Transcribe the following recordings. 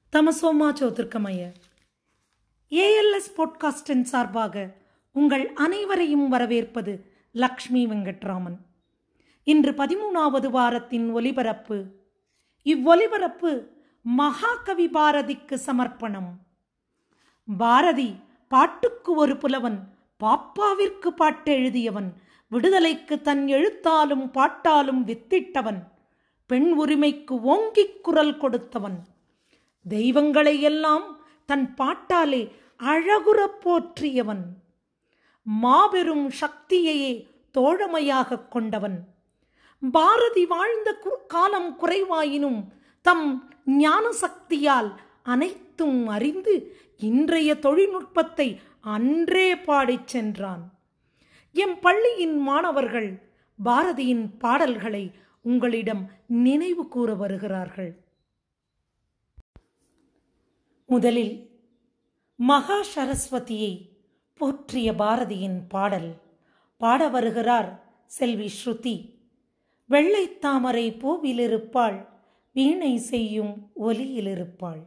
தமசோமா ஜோதிர்கமய ALS பாட்காஸ்டின் சார்பாக உங்கள் அனைவரையும் வரவேற்பது லக்ஷ்மி வெங்கட்ராமன் இன்று பதிமூணாவது வாரத்தின் ஒலிபரப்பு இவ்வொலிபரப்பு மகாகவி பாரதிக்கு சமர்ப்பணம் பாரதி பாட்டுக்கு ஒரு புலவன் பாப்பாவிற்கு பாட்டு எழுதியவன் விடுதலைக்கு தன் எழுத்தாலும் பாட்டாலும் வித்திட்டவன் பெண் உரிமைக்கு ஓங்கிக் குரல் கொடுத்தவன் தெய்வங்களை எல்லாம் தன் பாட்டாலே அழகுறப் போற்றியவன் மாபெரும் சக்தியையே தோழமையாக கொண்டவன் பாரதி வாழ்ந்த கு- காலம் குறைவாயினும் தம் ஞான சக்தியால் அனைத்தும் அறிந்து இன்றைய தொழில்நுட்பத்தை அன்றே பாடிச் சென்றான் எம் பள்ளியின் மாணவர்கள் பாரதியின் பாடல்களை உங்களிடம் நினைவு கூற வருகிறார்கள் முதலில் மகா சரஸ்வதியை போற்றிய பாரதியின் பாடல் பாட வருகிறார் செல்வி ஸ்ருதி வெள்ளைத் தாமரை பூவிலிருப்பாள் வீணை செய்யும் ஒலியிலிருப்பாள்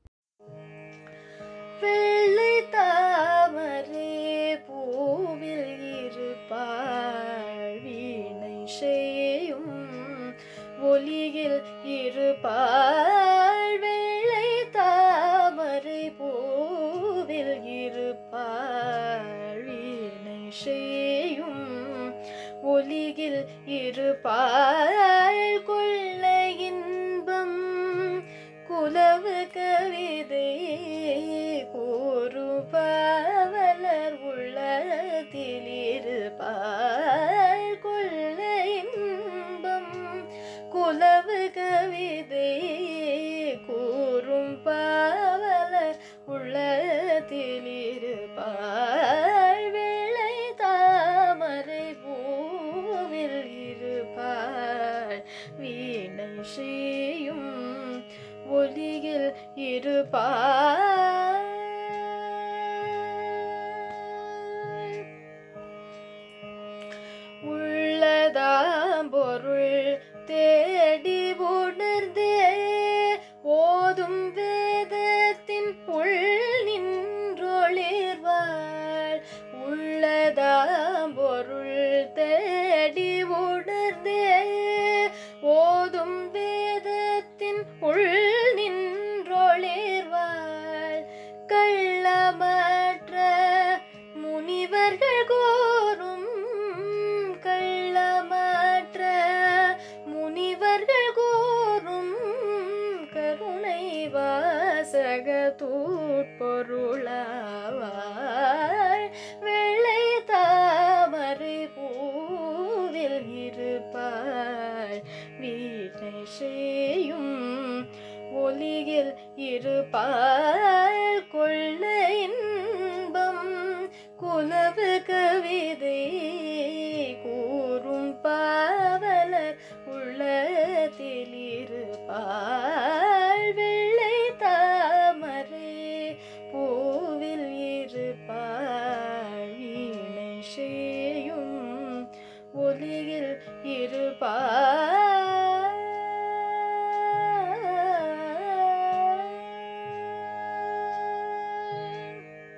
வெள்ளை தாமரை பூவில் இருப்பாள் வீணை செய்யும் ஒலியில் இருப்பாள் வெள்ளை தாமரை பூவில் இருப்பாள் வீணை செய்யும் ஒலியில் இருப்பாள் கொள்ள இன்பம் குலவு கவிதை கூறும் பாவலர் உள்ளத்தில் இருப்பாள் கொள்ள இன்பம் குலவு கவிதை கூறும் பாவலர் உள்ளத்தில் இருப்பாள் வெள்ளை தாமரை பூவில் இருப்பாள் வீணை செய்யும் ஒலியில் இருப்பாள் உள்ளதாம் பொருள் தேடி உணர்ந்தே ஓதும் வேதத்தின் உள் நின்றொளிர்வாள் உள்ளதாம் பொருள் தேடி உணர்ந்தே ஓதும் வேதத்தின் உள் நின்றொளிர்வாள் கள்ளமற்ற முனிவர்கள் கோரும் கள்ளமற்ற முனிவர்கள் கோரும் கருணை வாசக தூட்பொருளாவாள் வெள்ளை தாமரை பூவில் இருப்பாள் வீட்டை செய்யும் ஒலியில் இருப்பாள் கொள்ள இன்பம் குலவு கவிதை கூறும் பாவலர் உள்ளத்தில் இருப்பாள் வெள்ளை தாமரை பூவில் இருப்பாள் வீணை செய்யும் ஒலியில் இருப்பாள்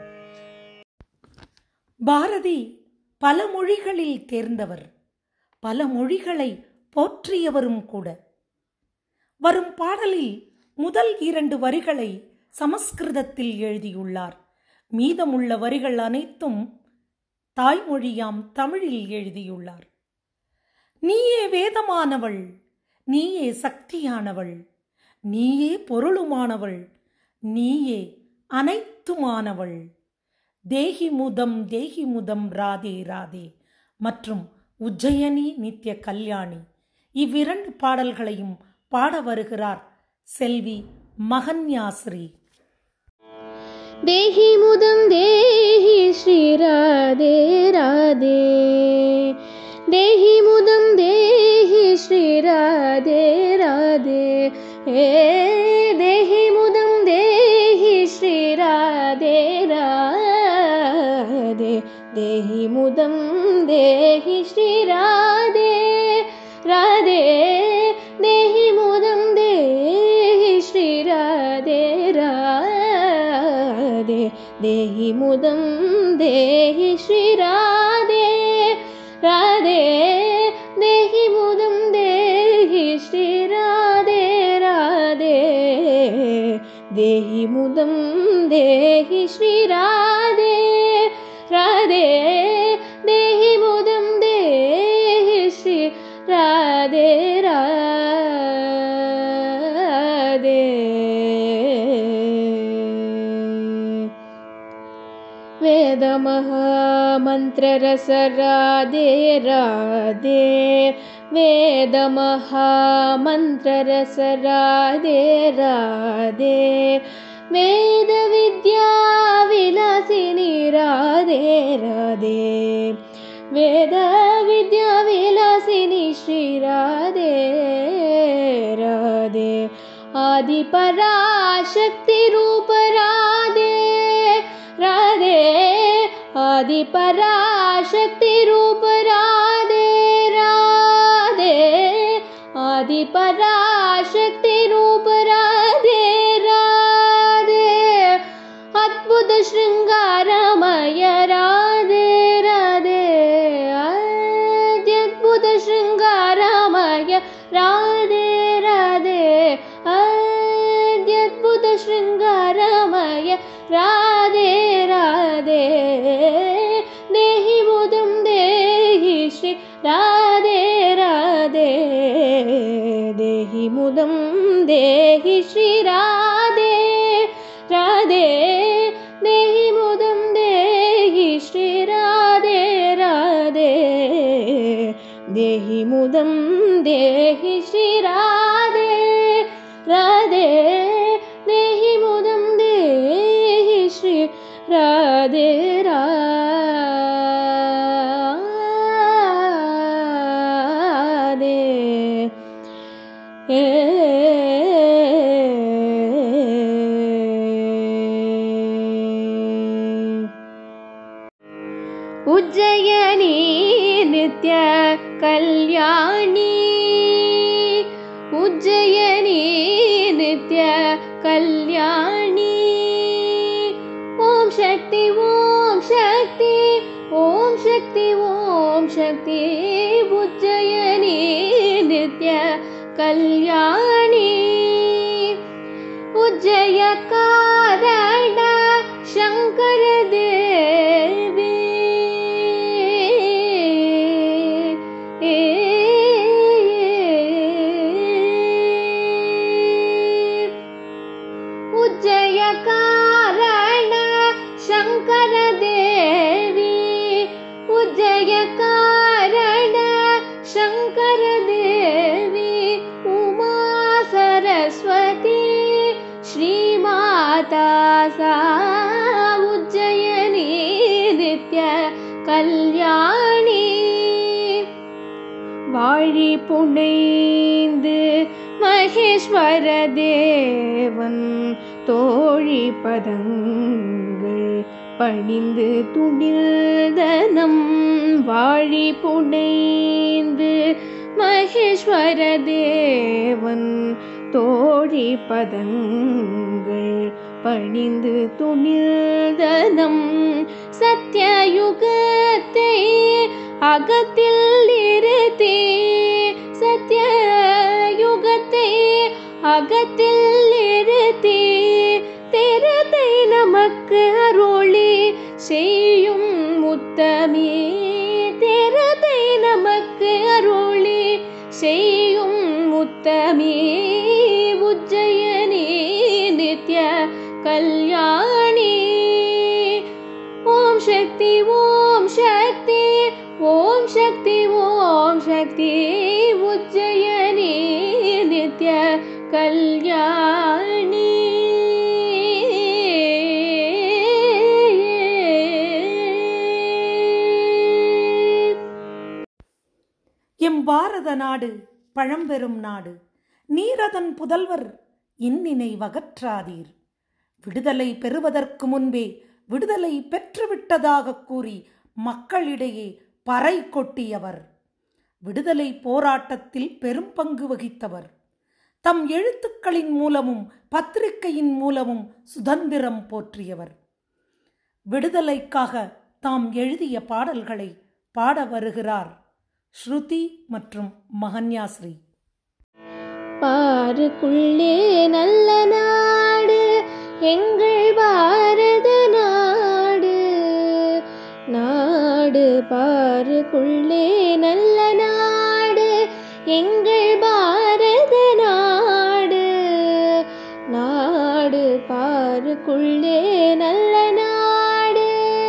பாரதி பல மொழிகளில் தேர்ந்தவர் பல மொழிகளை போற்றியவரும் கூட வரும் பாடலில் முதல் இரண்டு வரிகளை சமஸ்கிருதத்தில் எழுதியுள்ளார் மீதமுள்ள வரிகள் அனைத்தும் தாய்மொழியாம் தமிழில் எழுதியுள்ளார் நீயே வேதமானவள் நீயே சக்தியானவள் நீயே பொருளுமானவள் நீயே அனைத்துமானவள் தேகி முதம் தேகி முதம் ராதே ராதே மற்றும் உஜ்ஜயனி நித்ய கல்யாணி இவ்விரண்டு பாடல்களையும் பாட வருகிறார் செல்வி மகன்யாஸ்ரீ देहि मुदं देहि श्रीराधे राधे देहि मुदं देहि श्रीराधे राधे हे देहि मुदं देहि श्रीराधे राधे देहि मुदं देहि श्रीराधे राधे देहि मुदं देहि श्रीराधे देहि मुदं देहि श्रीराधे राधे देहि मुदं देहि श्रीराधे राधे देहि मुदं देहि श्रीराधे राधे देहि मुदं देहि श्री राधे राधे वेदमहामन्त्ररस राधे राधे वेदमहामन्त्ररस राधे राधे वेदविद्याविलासिनि राधे राधे वेदविद्याविलासिनि श्रीराधे राधे आदिपराशक्तिरूप राधे राधे आदिपराशक्तिरूप राधे राधे आदिपराशक्तिरूप राधे राधे अद्भुत शृङ्गारमय राधे राधे अद्भुत शृङ्गारमय राधे राधे अद्भुत शृङ्गारमय राधे राधे देहि मुदं देहि श्री राधे राधे देहि मुदं देहि श्री राधे राधे देहि मुदं देहि श्री राधे राधे देहि मुदं देहि श्री राधे राधे देहि मुदं देहि श्री राधे राधे उज्जयिनी नित्य कल्याणी उज्जयिनी नित्य कल्याणी ॐ शक्ति ॐ शक्ति ॐ शक्ति ॐ शक्ति उज्जयिनी नित्य कल्याणी उज्जयकारण शङ्कर देवी उज्जयकारण शङ्कर देवी उज्जयकारण शङ्कर देवी उमा सरस्वती श्रीमाता सा उज्जयिनी नित्य कल्याणी வாழி புனைந்து மகேஸ்வர தேவன் தோழி பதங்கள் பணிந்து துணில்தனம் வாழி புனைந்து மகேஸ்வர தேவன் தோழி பதங்கள் பணிந்து துணில்தனம் சத்யயுகத்தை அகத்தில் இருத்தே சத்ய யுகத்தை அகத்தில் இருத்தே திறத்தை நமக்கு அருளி செய்யும் முத்தமே திறத்தை நமக்கு அருளி செய்யும் முத்தமே உஜ்ஜயனி நித்ய கல்யாணி ஓம் சக்தி ஓம் சக்தி ஓம் சக்தி ஓம் சக்தி உஜ்ஜயனி நித்ய கல்யாணி எம் பாரத நாடு பழம்பெரும் நாடு நீரதன் புதல்வர் இன்னினை வகற்றாதீர் விடுதலை பெறுவதற்கு முன்பே விடுதலை பெற்றுவிட்டதாக கூறி மக்களிடையே பறை கொட்டியவர் விடுதலை போராட்டத்தில் பெரும் பங்கு வகித்தவர் தம் எழுத்துக்களின் மூலமும் பத்திரிகையின் மூலமும் சுதந்திரம் போற்றியவர் விடுதலைக்காக தாம் எழுதிய பாடல்களை பாட வருகிறார் ஸ்ருதி மற்றும் மகன்யாஸ்ரீ பாருக்குள்ளே நல்ல நாடு எங்கள் பாரத நாடு நாடு பாருக்குள்ளே நல்ல நாடு எங்கள் பாரத நாடு நாடு பாருக்குள்ளே நல்ல நாடு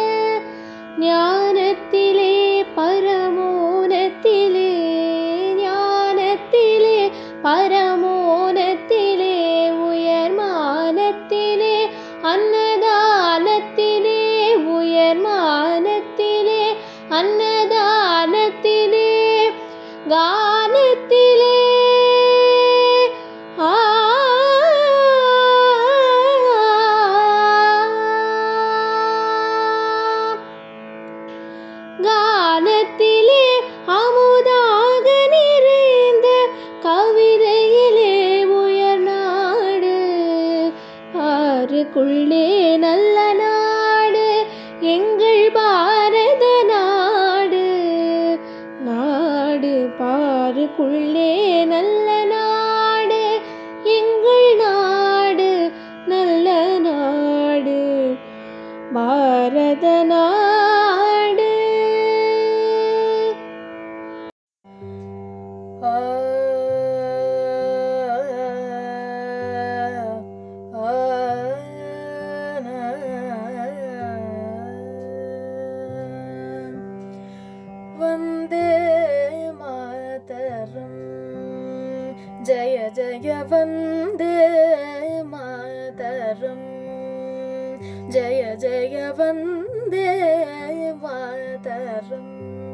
ஞானத்திலே பரமோனத்திலே ஞானத்திலே பரமோனத்திலே உயர்மானத்திலே அன்னதானத்திலே உயர்மானத்திலே அன்னதானத்திலே கானத்திலே ஆ கானத்திலே அமுதாக நிறைந்த கவிதையிலே உயர் நாடு ஆறுக்குள்ளே நல்ல நாடு எங்கள் பாரத நாடு நாடு பாருக்குள்ளே நல்ல நாடு எங்கள் நாடு நல்ல நாடு பாரத நாடு वन्दे मातरम् जय जय वन्दे मातरम् जय जय वन्दे मातरम्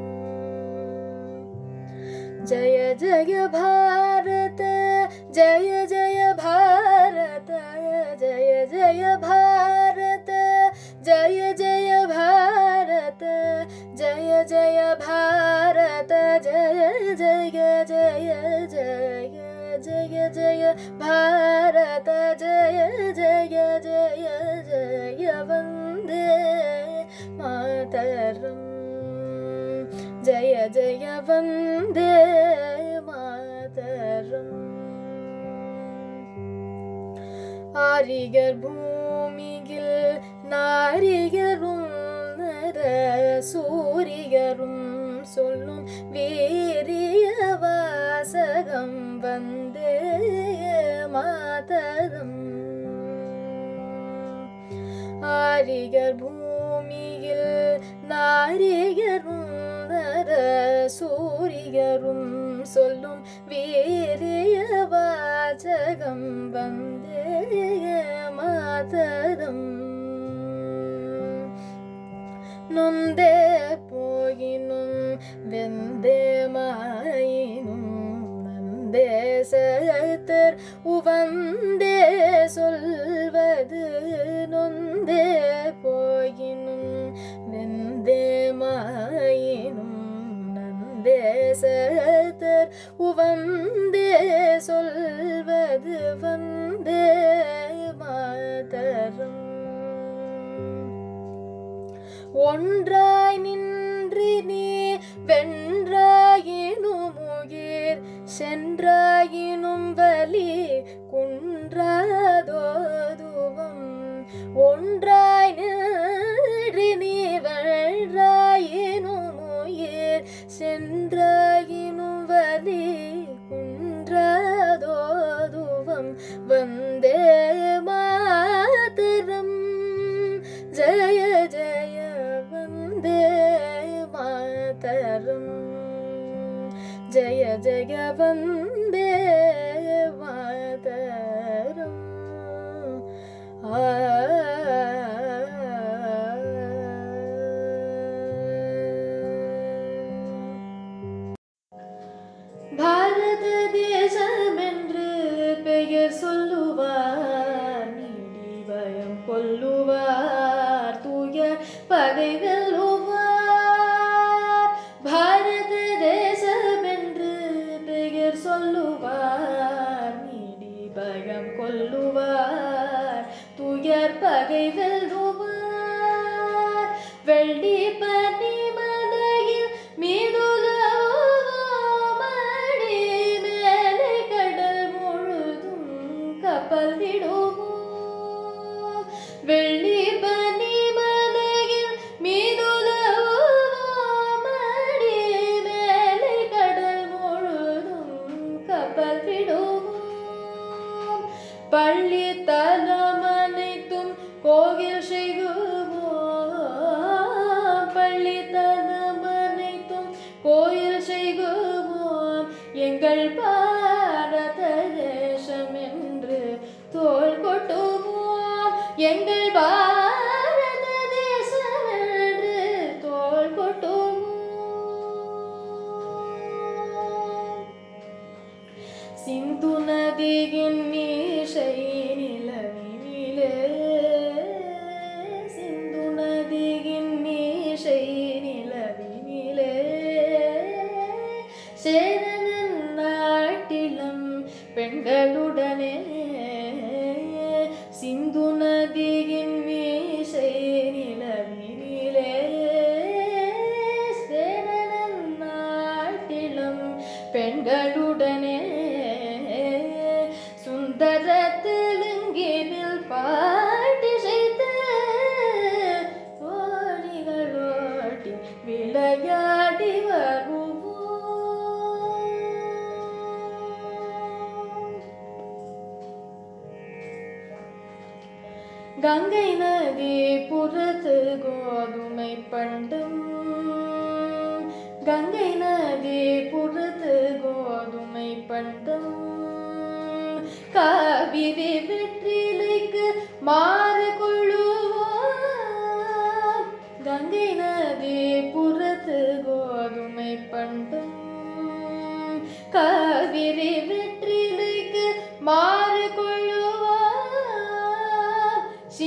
जय जय भारत जय जय भारत जय जय भारत जय जय भारत जय जय भारत जय जय जय जय जय जय भारत जय जय जय जय वन्दे मातरम् जय जय वन्दे मातरम् ஆரிகர் பூமியில் நாரிகரும் நர சூரியரும் சொல்லும் வீரிய வாசகம் வந்தே மாதரம் ஆரிகர் பூமியில் நாரிகரும் நர சூரியரும் சொல்லும் வீரிய வாசகம் வந்தே மாதரம் நொந்தே போயினும் வெந்தே மாயினும் நந்தே சத்தர் உவந்தே சொல்வது நொந்தே போயினும் வெந்தே மாயினும் நந்தே சத்தர் உவந்தே சொல்வது வந்தே மாதரம் ஒன்றாய் நின்று நீ வென்றாயினும் உயிர் சென்றாயினும் வலி குன்றாதோதுவம் ஒன்றாய் நின்று நீ வென்றாயினும் உயிர் சென்றாயினும் வலி குன்றாதோதுவம் வந்தே மாதரம் ஜய ஜய வந்தே மாதரம் ஜய ஜய வந்தே மாதரம் ஆ பாரத தேசமென்று பெயர் சொல்லுவார் நீடி பயம் கொல்லுவார் தூய பகை வெல்லுவார் பாரத தேசமென்று பெயர் சொல்லுவார் நீடி பயம் கொல்லுவார் துயர் பகை வெல்லுவார் வெள்ளி பனி மலையில் மீதுலோமடி மேலே கடல் முழுதும் கப்பல் விடுமோ வெள்ளி பனி மலையில் மீதுலோமடி மேலே கடல் முழுதும் கப்பல் விடுமோ பள்ளி தலம் அனைத்தும் கோவில் செய்குவோம் பள்ளி தலம் அனைத்தும் கோயில் செய்குவோம் எங்கள் பாரத தேசம் என்று தோள் கொட்டுவோம் எங்கள் பாரத தேசம் என்று தோள் கொட்டுவோம் சிந்து நதியின் மீசை நிலவினிலே சிந்து நதியின் மீசை நிலவினிலே சேரனன் நாட்டிலம் பெண்களுடனே சிந்து நதியின் மீசை நிலவினிலே சேரனன் நாட்டிலம் பெண்களுடனே சுந்தர தெலுங்கில் பாட்டி செய்து தோழிகளோட்டி விளையாடி வருவோம் கங்கை நதி புறத்து கோதுமை பண்டும் கங்கை நதி புறத்து கோதுமை பண்டும் காவிரி வெற்றிலைக்கு மாறு கொள்ளுவோம் கங்கை நதி புறத்து கோதுமை பண்டும் காவிரி வெற்றிலைக்கு மாறு கொள்ளுவோம்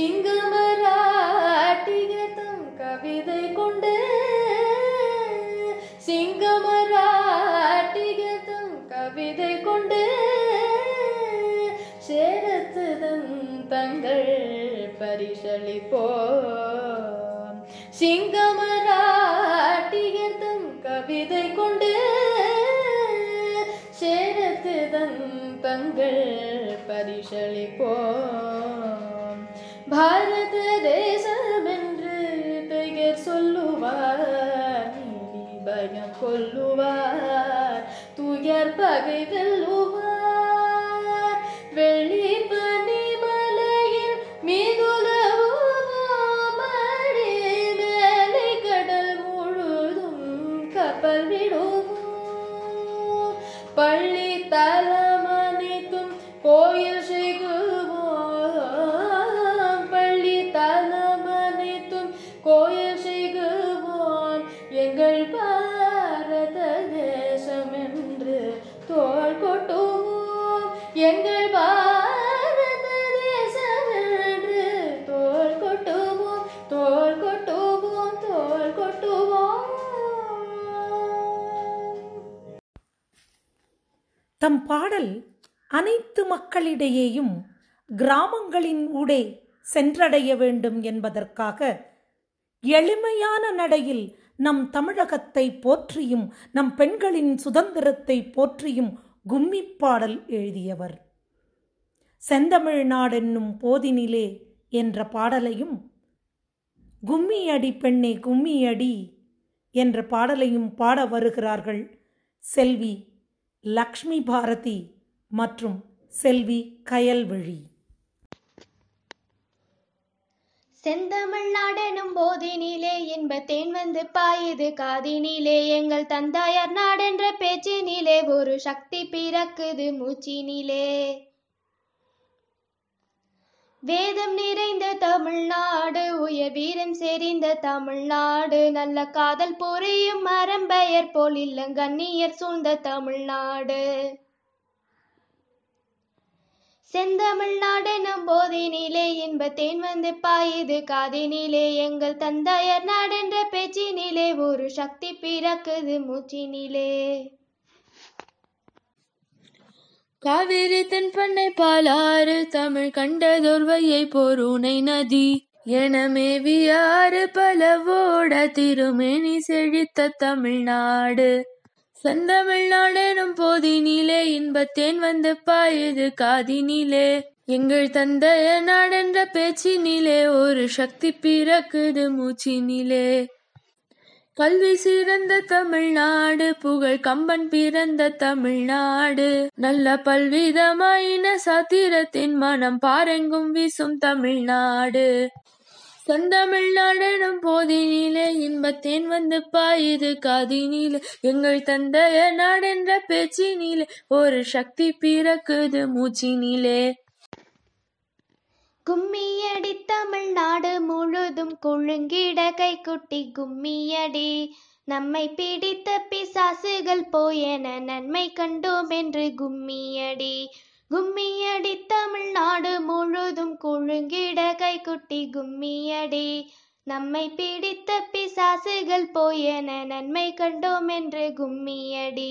சிங்கமராட்டிகத்தம் கவிதை கொண்டு சிங்கமராட்டிகத்தம் கவிதை கொண்டு சேரத்துதன் தங்கள் பரிசளிப்போம் சிங்கமராட்டிகத்தம் கவிதை கொண்டு சேரத்துதன் தங்கள் பரிசளிப்போம் பாரத தேசம் என்று பெயர் சொல்லுவார் நீதி பயம் கொல்லுவார் துயர் பகை வெல்லுவார் வெள்ளி பனி மலையில் மீதுலவோம் அடி மேலே கடல் முழுதும் கப்பல் விடுவோம் பள்ளி தலம் அனைத்தும் கோயில் செய்குவோம் பள்ளி தலம் அனைத்தும் கோயில் செய்குவோம் எங்கள் பாரத தேசம் என்று தோள் கொட்டுவோம் எங்கள் பாரத தேசம் என்று தோள் கொட்டுவோம் தோள் கொட்டுவோம் தோள் கொட்டுவோம் தம் பாடல் அனைத்து மக்களிடையேயும் கிராமங்களின் ஊடே சென்றடைய வேண்டும் என்பதற்காக எளிமையான நடையில் நம் தமிழகத்தை போற்றியும் நம் பெண்களின் சுதந்திரத்தை போற்றியும் கும்மிப் பாடல் எழுதியவர் செந்தமிழ் நாடென்னும் போதினிலே என்ற பாடலையும் கும்மி அடி பெண்ணே கும்மி அடி என்ற பாடலையும் பாட வருகிறார்கள் செல்வி லக்ஷ்மி பாரதி மற்றும் செல்வி கயல்விழி செந்தமிழ் நாடெனும் போதினிலே இன்ப தேன் வந்து பாயுது காதினிலே எங்கள் தந்தாயார் நாடென்ற பேச்சினிலே ஒரு சக்தி பிறக்குது மூச்சினிலே வேதம் நிறைந்த தமிழ்நாடு உயர் வீரம் செறிந்த தமிழ்நாடு நல்ல காதல் புரியும் மரம்பெயர் போல் இல்லங்கண்ணியர் சூழ்ந்த தமிழ்நாடு செந்தமிழ்நாடு நம் போதினிலே இன்ப தேன் வந்து பாயுது காதினிலே எங்கள் தந்தையர் நாடென்ற பேச்சினிலே ஒரு சக்தி பிறக்குது மூச்சினிலே காவிரி தென்பண்ணை பாலாறு தமிழ் கண்டதொருவையை போரூனை நதி எனமேவியாறு பலவோட திருமேனி செழித்த தமிழ்நாடு செந்தமிழ்நாடெனும் போதினிலே இன்பத்தேன் வந்து பாயுது காதினிலே எங்கள் தந்தைய நாடென்ற பேச்சினிலே ஒரு சக்தி பிறக்குது மூச்சினிலே கல்வி சிறந்த தமிழ்நாடு புகழ் கம்பன் பிறந்த தமிழ்நாடு நல்ல பல்விதமாயின சாத்திரத்தின் மனம் பாரெங்கும் வீசும் தமிழ்நாடு செந்தமிழ்நாடெனும் போதினிலே இன்பத்தேன் வந்து பாயுது காதினிலே எங்கள் தந்தைய நாடென்ற பேச்சினிலே ஒரு சக்தி பிறக்குது மூச்சினிலே கும்மியடி தமிழ்நாடு முழுதும் குழுங்கிட கைக்குட்டி கும்மியடி நம்மை பிடித்த பிசாசுகள் போயென நன்மை கண்டோம் என்று கும்மியடி கும்மியடி தமிழ்நாடு முழுதும் குழுங்கிட கைக்குட்டி கும்மியடி நம்மை பிடித்த பிசாசுகள் போயென நன்மை கண்டோம் என்று கும்மியடி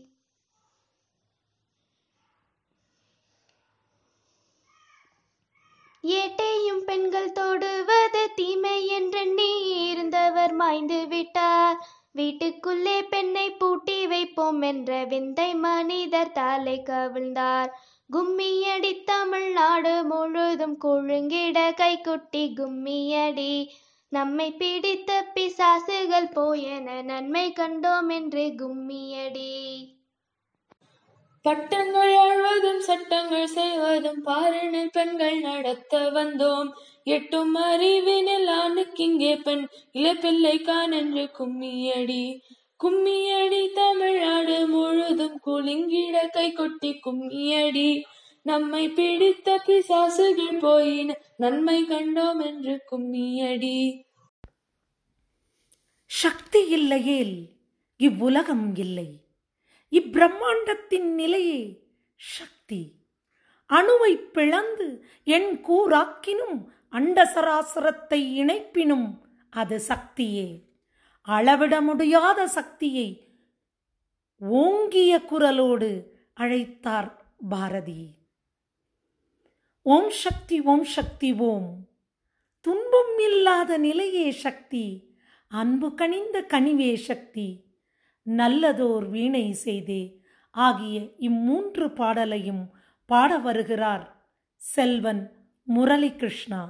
ஏட்டையும் பெண்கள் தொடுவது தீமை என்றெண்ணி இருந்தவர் மாய்ந்து விட்டார் வீட்டுக்குள்ளே பெண்ணை பூட்டி வைப்போம் என்ற விந்தை மனிதர் தலை கவிழ்ந்தார் கும்மியடி தமிழ்நாடு முழுதும் குழுங்கிட கைக்குட்டி கும்மியடி நம்மை பிடித்த பிசாசுகள் போயென நன்மை கண்டோம் என்று கும்மியடி பட்டங்கள் ஆழ்வதும் சட்டங்கள் செய்வதும் பாரினில் பெண்கள் நடத்த வந்தோம் எட்டும் அறிவினில் ஆணுக்கிங்கே பெண் இளப்பிள்ளை காணென்று கும்மியடி கும்மியடி தமிழ்நாடு முழுதும் குலுங்கிட கை கொட்டி கும்மியடி நம்மை பிடித்த பிசாசுகள் போயின நன்மை கண்டோம் என்று கும்மியடி சக்தி இல்லையேல் இவ்வுலகம் இல்லை இப்பிரம்மாண்டத்தின் நிலையே சக்தி அணுவை பிளந்து என் கூறாக்கினும் அண்டசராசரத்தை இணைப்பினும் அது சக்தியே அளவிட முடியாத சக்தியை ஓங்கிய குரலோடு அழைத்தார் பாரதி ஓம் சக்தி ஓம் சக்தி ஓம் துன்பம் இல்லாத நிலையே சக்தி அன்பு கனிந்த கனிவே சக்தி நல்லதோர் வீணை செய்தே ஆகிய இம்மூன்று பாடலையும் பாட வருகிறார் செல்வன் முரளி கிருஷ்ணா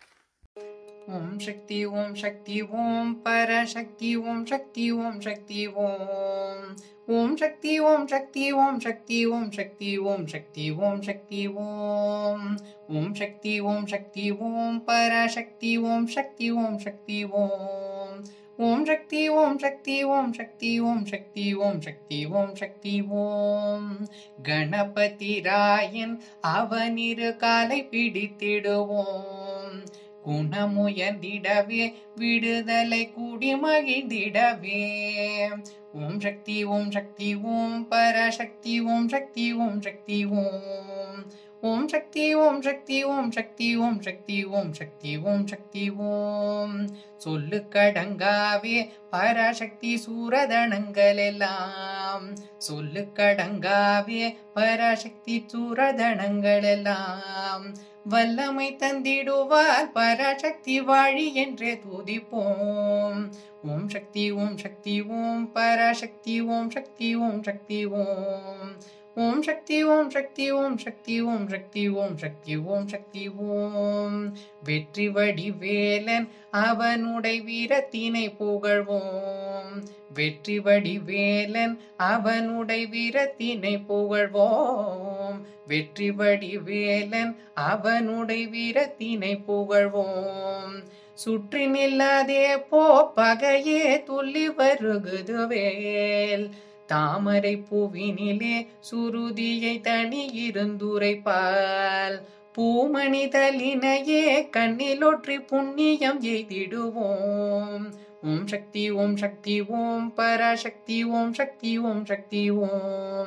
ஓம் சக்தி ஓம் சக்தி ஓம் பரசக்தி ஓம் சக்தி ஓம் சக்தி ஓம் ஓம் சக்தி ஓம் சக்தி ஓம் சக்தி ஓம் சக்தி ஓம் சக்தி ஓம் சக்தி ஓம் ஓம் சக்தி ஓம் சக்தி ஓம் பரசக்தி ஓம் சக்தி ஓம் சக்தி ஓம் ஓம் சக்தி ஓம் சக்தி ஓம் சக்தி ஓம் சக்தி ஓம் சக்தி ஓம் சக்தி ஓம் கணபதி ராயன் அவனிரு காலை பிடித்திடுவோம் குணமுயர்ந்திடவே விடுதலை கூடி மகிழ்ந்திடவே ஓம் சக்தி ஓம் சக்தி ஓம் பரசக்தி ஓம் சக்தி ஓம் சக்தி ஓம் ஓம் சக்தி ஓம் சக்தி ஓம் சக்தி ஓம் சக்தி ஓம் சக்தி ஓம் சக்தி ஓம் சொல்லு கடங்காவே பராசக்தி சூரதனங்கள் எல்லாம் சொல்லு கடங்காவே பராசக்தி சூரதனங்கள் எல்லாம் வல்லமை தந்திடுவார் பராசக்தி வாழி என்றே துதிப்போம் ஓம் சக்தி ஓம் சக்தி ஓம் பராசக்தி ஓம் சக்தி ஓம் சக்தி ஓம் ஓம் சக்தி ஓம் சக்தி ஓம் சக்தி ஓம் சக்தி ஓம் சக்தி ஓம் சக்தி ஓம் வெற்றி வடிவேலன் அவனுடைய வீரத்தினை புகழ்வோம் வெற்றி வடிவேலன் அவனுடைய வீரத்தினை புகழ்வோம் வெற்றி வடிவேலன் அவனுடைய வீரத்தினை புகழ்வோம் சுற்றி நில்லாதே போ பகையே துள்ளி வருகுது வேல் தாமரை பூவினிலே சுருதியை தனி இருந்துரைப்பால் பூமணி தலினையே கண்ணிலொற்றி புண்ணியம் எய்திடுவோம் ஓம் சக்தி ஓம் சக்தி ஓம் பராசக்தி ஓம் சக்தி ஓம் சக்தி ஓம்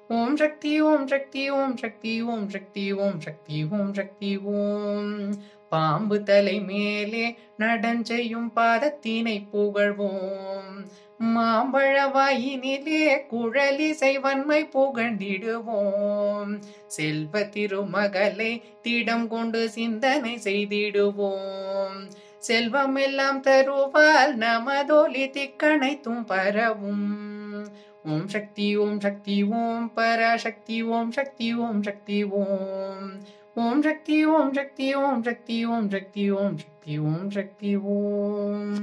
ஓம் சக்தி ஓம் சக்தி ஓம் சக்தி ஓம் சக்தி ஓம் சக்தி ஓம் சக்தி ஓம் பாம்பு தலை மேலே நடஞ்செய்யும் பாதத்தினை புகழ்வோம் மாம்பழ வாயினிலே குழலிசை வன்மை புகழ்ந்திடுவோம் செல்வ திருமகளை திடம் கொண்டு சிந்தனை செய்திடுவோம் செல்வம் எல்லாம் தருவால் நமதொலி திக்கணைத்தும் பரவும் ஓம் சக்தி ஓம் சக்தி ஓம் பராசக்தி ஓம் சக்தி ஓம் சக்தி ஓம் ஓம் சக்தி ஓம் சக்தி ஓம் சக்தி ஓம் சக்தி ஓம் சக்தி ஓம் சக்தி ஓம்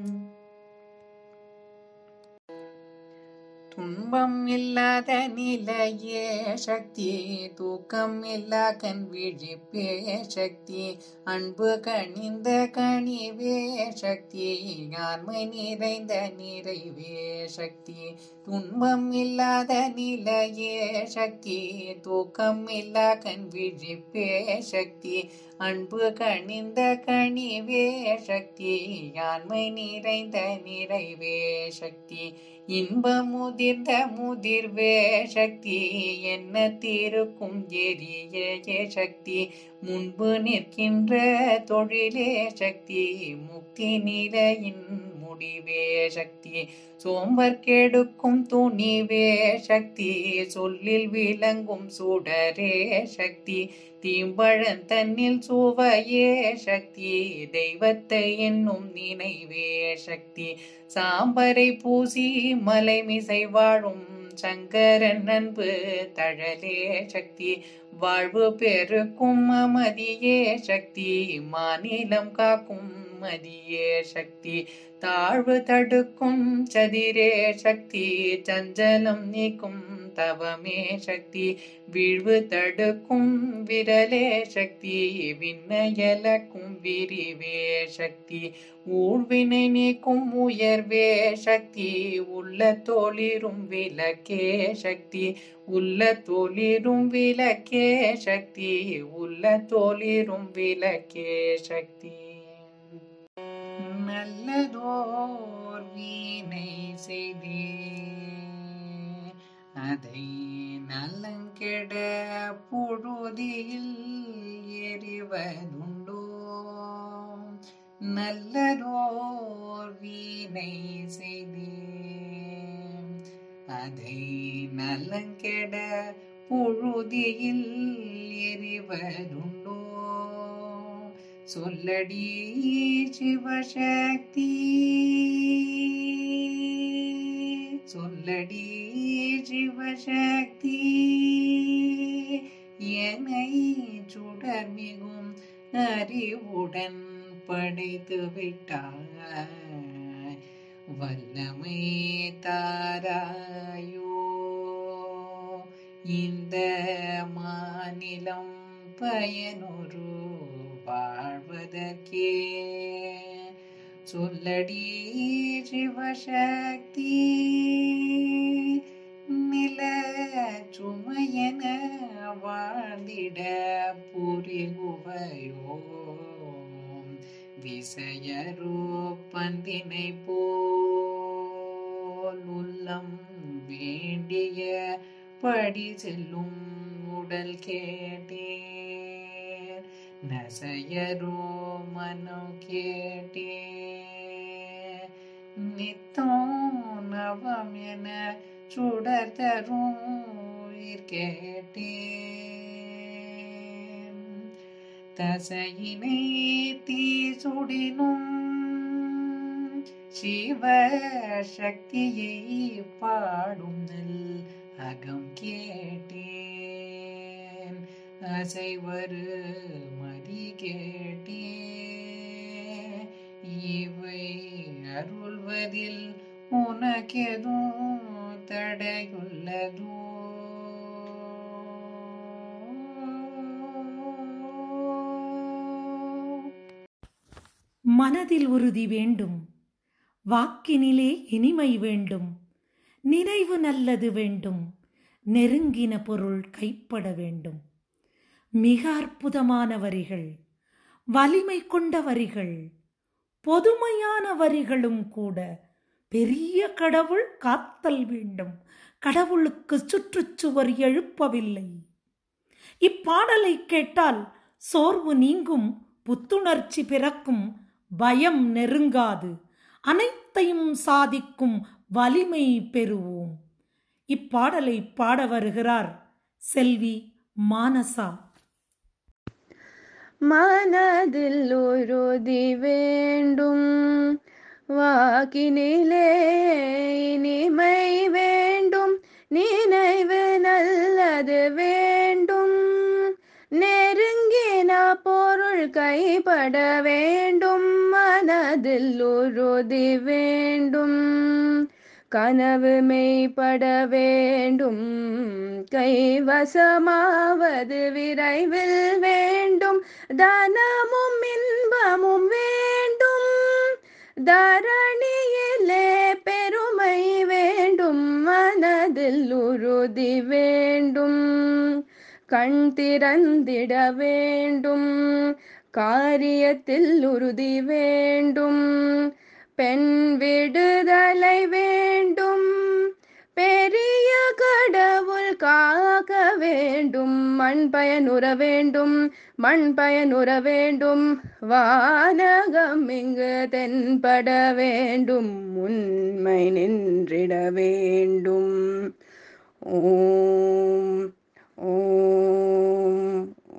துன்பம் இல்லாத நிலையே சக்தி தூக்கம் இல்லா கண் விழிப்பே சக்தி அன்பு கணிந்த கனிவே சக்தி ஆண்மை நிறைந்த நிறைவே சக்தி துன்பம் இல்லாத நிலையே சக்தி தூக்கம் இல்லா கண் விழிப்பே சக்தி அன்பு கணிந்த கனிவே சக்தி ஆண்மை நிறைந்த நிறைவே சக்தி இன்ப முதிர்ந்த முதிர்வே சக்தி என்ன தீருக்கும் எரிய சக்தி முன்பு நிற்கின்ற தொழிலே சக்தி முக்தி நிலையின் முடிவே சக்தி சோம்பர் கெடுக்கும் துணிவே சக்தி சொல்லில் விளங்கும் சுடரே சக்தி தீம்பழன் தன்னில் சுவையே சக்தி தெய்வத்தை என்னும் நினைவே சக்தி சாம்பரை பூசி மலை மிசை வாழும் சங்கரன் அன்பு தழலே சக்தி வாழ்வு பெருக்கும் அமதியே சக்தி மாநிலம் காக்கும் மதியே சக்தி தாழ்வு தடுக்கும் சதிரே சக்தி சஞ்சலம் நீக்கும் தவமே சக்தி வீழ்வு தடுக்கும் விரலே சக்தி விண்ணயலக்கும் விரிவே சக்தி ஊழ்வினை நீக்கும் உயர்வே சக்தி உள்ள தோளிரும் விளக்கே சக்தி உள்ள தோளிரும் விளக்கே சக்தி உள்ள தோளிரும் விளக்கே சக்தி நல்லதோர் வீணை செய்தே அதை நலங்கெட புழுதியில் எறிவதுண்டோ நல்லதோர் வீணை செய்தே அதை நலங்கெட புழுதியில் எறிவதுண்டோ சொல்லடி சிவசக்தி சொல்லடி சிவசக்தி என்னை சுடர்மிகும் அறிவுடன் படைத்து விட்டாய் வல்லமை தாராயோ இந்த மாநிலம் பயனுறு வாழ்வதற்கே சொல்லடி சிவசக்தி நில சுமையன வாழ்ந்திட புரிகுவையோ விசையரோ பந்தினை போல் உள்ளம் வேண்டிய படி செல்லும் உடல் கேட்டேன் நசையரோ மனம் கேட்டே நித்தம் நவம் என சுடர் தரும் உயிர் கேட்டேன் தசையினை தீ சுடினும் சிவ சக்தியை பாடும் நல் அகம் கேட்டேன் அசைவரு மதி கேட்டே இவை அருள்வதில் உனக்கெதும் தடையுள்ளதோ மனதில் உறுதி வேண்டும் வாக்கினிலே இனிமை வேண்டும் நினைவு நல்லது வேண்டும் நெருங்கின பொருள் கைப்பட வேண்டும் மிக அற்புதமான வரிகள் வலிமை கொண்ட வரிகள் பொதுமையான வரிகளும் கூட பெரிய கடவுள் காத்தல் வேண்டும் கடவுளுக்கு சுற்றுச்சுவர் எழுப்பவில்லை இப்பாடலை கேட்டால் சோர்வு நீங்கும் புத்துணர்ச்சி பிறக்கும் பயம் நெருங்காது அனைத்தையும் சாதிக்கும் வலிமை பெறுவோம் இப்பாடலை பாட வருகிறார் செல்வி மானசா மனதில் உறுதி வேண்டும் வாக்கினிலே இனிமை வேண்டும் நினைவு நல்லது வேண்டும் நெருங்கின பொருள் கைப்பட வேண்டும் மனதில் உறுதி வேண்டும் கனவு மெய்ப்பட வேண்டும் கைவசமாவது விரைவில் வேண்டும் தனமும் இன்பமும் வேண்டும் தரணியிலே பெருமை வேண்டும் மனதில் உறுதி வேண்டும் கண் திறந்திட வேண்டும் காரியத்தில் உறுதி வேண்டும் பெண் விடுதலை வேண்டும் பெரிய கடவுள் காக்க வேண்டும் மண் பயனுற வேண்டும் மண் பயனுற வேண்டும் வானகம் இங்கு தென்பட வேண்டும் உண்மை நின்றிட வேண்டும் ஓம் ஓம்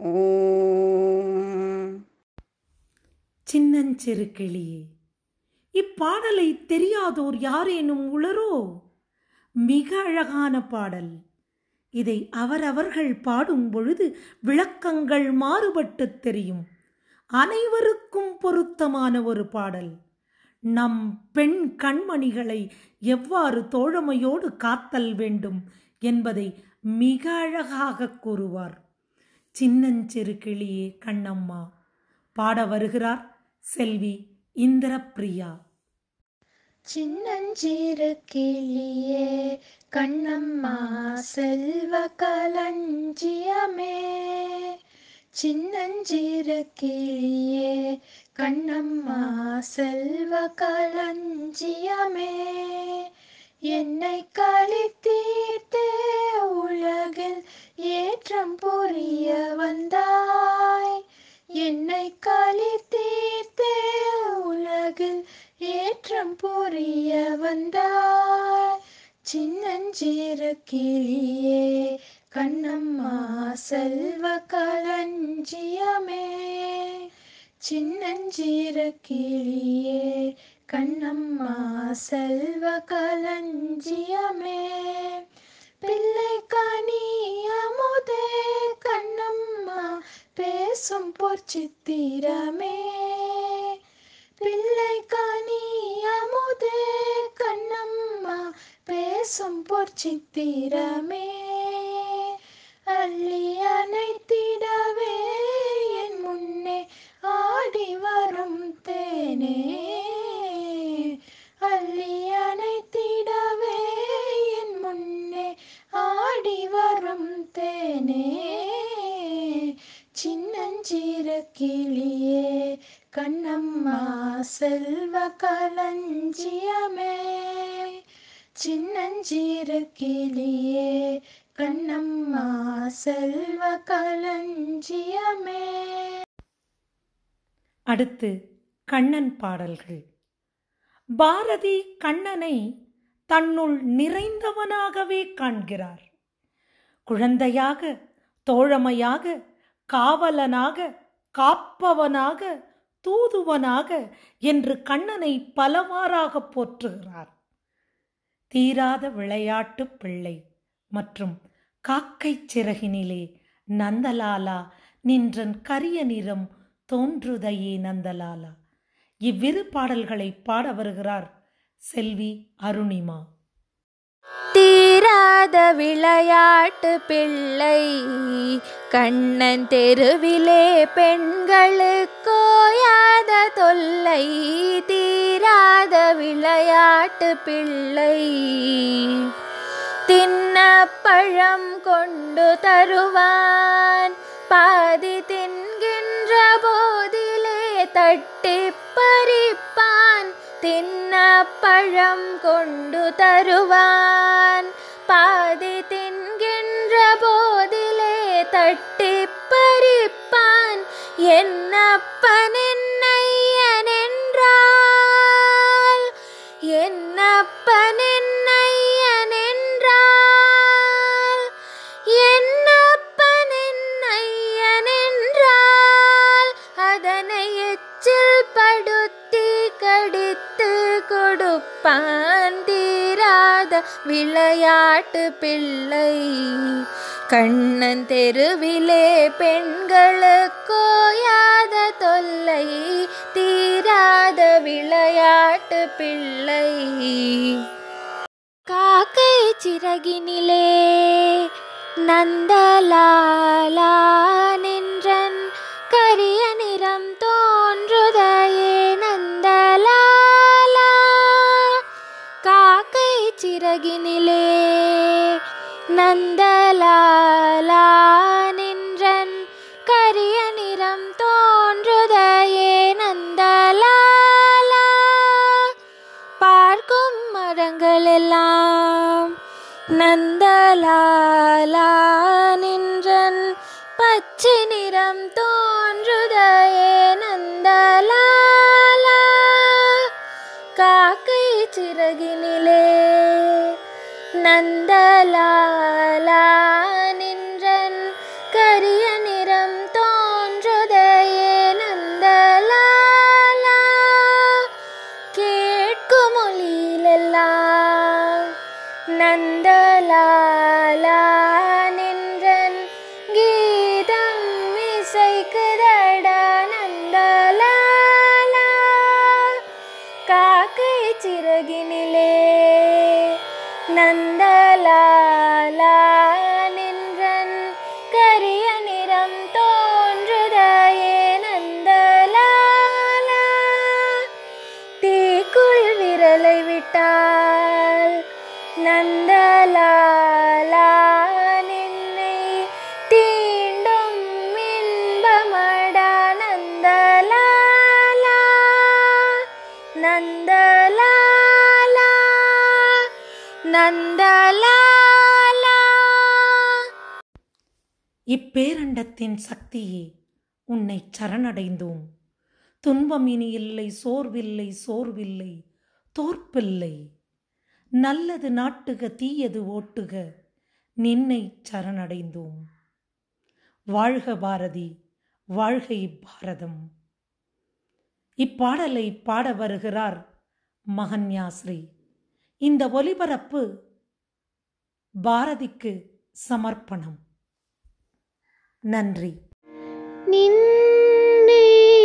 ஓம் சின்னஞ்சிறு கிளியே இப்பாடலை தெரியாதோர் யாரேனும் உளரோ மிக அழகான பாடல் இதை அவரவர்கள் பாடும் பொழுது விளக்கங்கள் மாறுபட்டு தெரியும் அனைவருக்கும் பொருத்தமான ஒரு பாடல் நம் பெண் கண்மணிகளை எவ்வாறு தோழமையோடு காத்தல் வேண்டும் என்பதை மிக அழகாக கூறுவார் சின்னஞ்சிறு கிளியே கண்ணம்மா பாட வருகிறார் செல்வி இந்திரப்பிரியா சின்னஞ்சிறு கிளியே கண்ணம்மா செல்வ களஞ்சியமே சின்னஞ்சிறு கிளியே கண்ணம்மா செல்வ களஞ்சியமே என்னை கழித்தீர்த்தே உலகில் ஏற்றம் புரிய வந்தாய் என்னை கழித்தீர்த்தே உலகில் ஏற்றம் புரிய வந்தாய் சின்னஞ்சிறு கிளியே கண்ணம்மா செல்வ களஞ்சியமே சின்னஞ்சிறு கிளியே கண்ணம்மா செல்வ களஞ்சியமே பிள்ளை கனி அமுதே கண்ணம்மா பேசும் பொற்சித்திரமே பிள்ளை கனி அமுதே கண்ணம்மா பேசும் பொற்சித்திரமே அள்ளி அணைத்திடவே என் முன்னே ஆடி வரும் தேனே அள்ளி அணைத்திடவே என் முன்னே ஆடி வரும் தேனே சின்னஞ்சிறு கிளியே கண்ணம்மா செல்வ களஞ்சியமே சின்னஞ்சிறு கிளியே கண்ணம்மா செல்வ களஞ்சியமே அடுத்து கண்ணன் பாடல்கள் பாரதி கண்ணனை தன்னுள் நிறைந்தவனாகவே காண்கிறார் குழந்தையாக தோழமையாக காவலனாக காப்பவனாக தூதுவனாக என்று கண்ணனை பலவாறாக போற்றுகிறார் தீராத விளையாட்டு பிள்ளை மற்றும் காக்கை சிறகினிலே நந்தலாலா நின்றன் கரிய நிறம் தோன்றுதையே நந்தலாலா இவ்விரு பாடல்களை பாட வருகிறார் செல்வி அருணிமா தீராத விளையாட்டு பிள்ளை கண்ணன் தெருவிலே பெண்களுக்கோயாத தொல்லை தீராத விளையாட்டு பிள்ளை தின்ன பழம் கொண்டு தருவான் பாதி தின்கின்ற போதிலே தட்டி பறிப்பான் தின்ன பழம் கொண்டு தருவான் பாதி தின்கின்ற போதிலே தட்டி பறிப்பான் என்னப்பன் என்னையன் என்றால் என்னப்பன் என்னையன் என்றால் என்னப்பன் என்னையன் என்றால் அதனை எச்சில் படுத்தி கடித்து கொடுப்பான் தீராத விளையாட்டு பிள்ளை கண்ணன் தெருவிலே பெண்களுக்கோயாத தொல்லை தீராத விளையாட்டு பிள்ளை காக்கை சிறகினிலே நந்தலாலா நின்றன் கரிய நிறம் தோன்றுதையே நந்தலாலா காக்கை சிறகினிலே நந்தலாலா நின்றன் கரிய நிறம் தோன்றுதையே நந்தலாலா பார்க்கும் மரங்கள் எல்லாம் நந்தலாலா நின்றன் பச்சை நிறம் தோன்றுதையே நந்தலாலா காக்கை சிறகினிலே நந்தலாலா நின்றன் கரிய நிறம் தோன்றுதையே நந்தலாலா கேட்கும் மொழியிலெல்லாம் நந்தலாலா நின்றன் கீதம் இசைக்குதடா நந்தலாலா காக்கை சிறகினிலே நந்தலாலா நின்றன் கரிய நிறம் தோன்றுதையே நந்தலாலா தீக்குள் விரலை விட்டால் நந்தலாலா நின்னை தீண்டும் இன்பமடா நந்தலாலா நந்தலாலா நந்தலாலா இப்பேரண்டத்தின் சக்தியே உன்னை சரணடைந்தோம் துன்பம் இனி இல்லை சோர்வில்லை சோர்வில்லை தோற்பில்லை நல்லது நாட்டுக தீயது ஓட்டுக நின்னை சரணடைந்தோம் வாழ்க பாரதி வாழ்க இப்பாரதம் இப்பாடலை பாட வருகிறார் மகன்யாஸ்ரீ இந்த ஒலிபரப்பு பாரதிக்கு சமர்ப்பணம் நன்றி நின்னே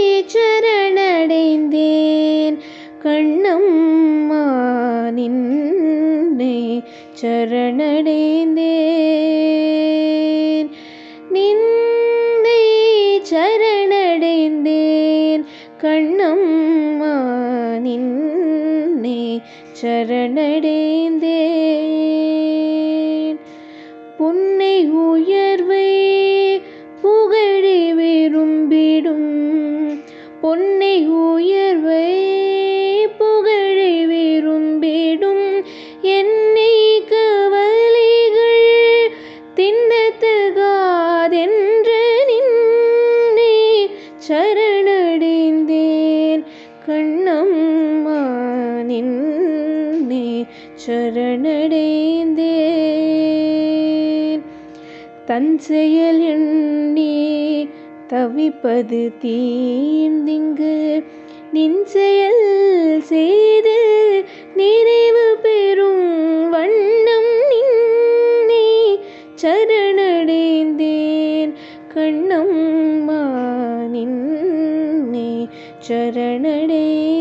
சரணடைந்தேன் கண்ணம்மா நின்னே சரணடைந்தேன் நின்னே சரணடைந்தேன் கண்ணம்மா நின்னே சரணடைந்தேன் புன்னை உயர்வை புகழி விரும்பிடும் பொன்னை உயர்வை புகழி விரும்பிடும் என்னை கவலைகள் தின்னத்தகாதென்று நின்னே சரணடைந்தேன் கண்ணம்மா நின்னே சரணடைந்தேன் தன் செயல் எண்ணி தவிப்பது தீர்ந்திங்கு நின் செயல் செய்து நிறைவு பெறும் வண்ணம் நின்னே சரணடைந்தேன் கண்ணம்மா நின்னே சரணடைந்தேன்